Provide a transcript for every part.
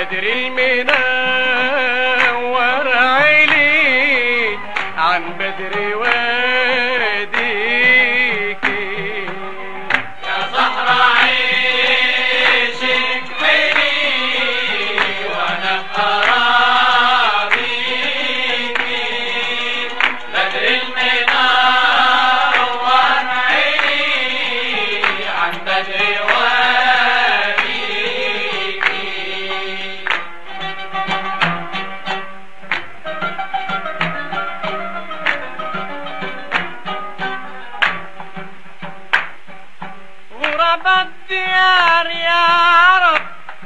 بدر المنور عيني عن بدر واديك يا صحرا عيشك بيني وانا قرابيك بدر المنور عيني عن بدر واديك غرب الديار يا رب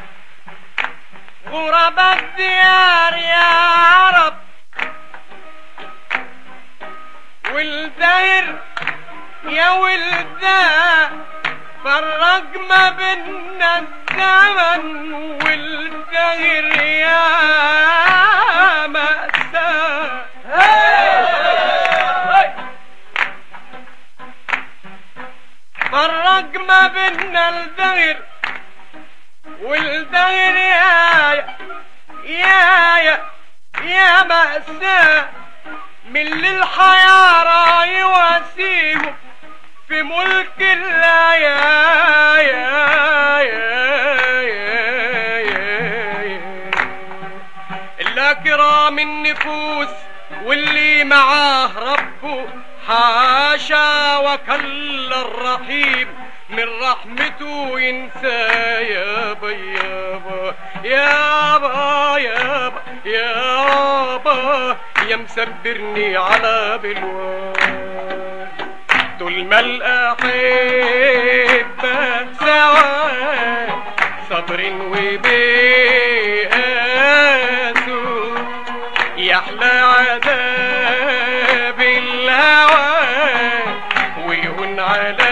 غرب الديار يا رب والدهر يا ولدا فرق ما بينا الزمن والدهر يا مأساة فرق ما بينا الدهر والدهر يا يا يا يا مأساة من للحياة راي واسيهم في ملك الله يا يا يا يا يا إلا كرام النفوس واللي معاه ربه حاشا وكل الرحيم من رحمته ينسى يابا يابا يابا يابا يابا يا مسبرني على بلوان طول ما الأحبة سوا صبر وبيئاسوا يحلى عذاب الهوى ويهون على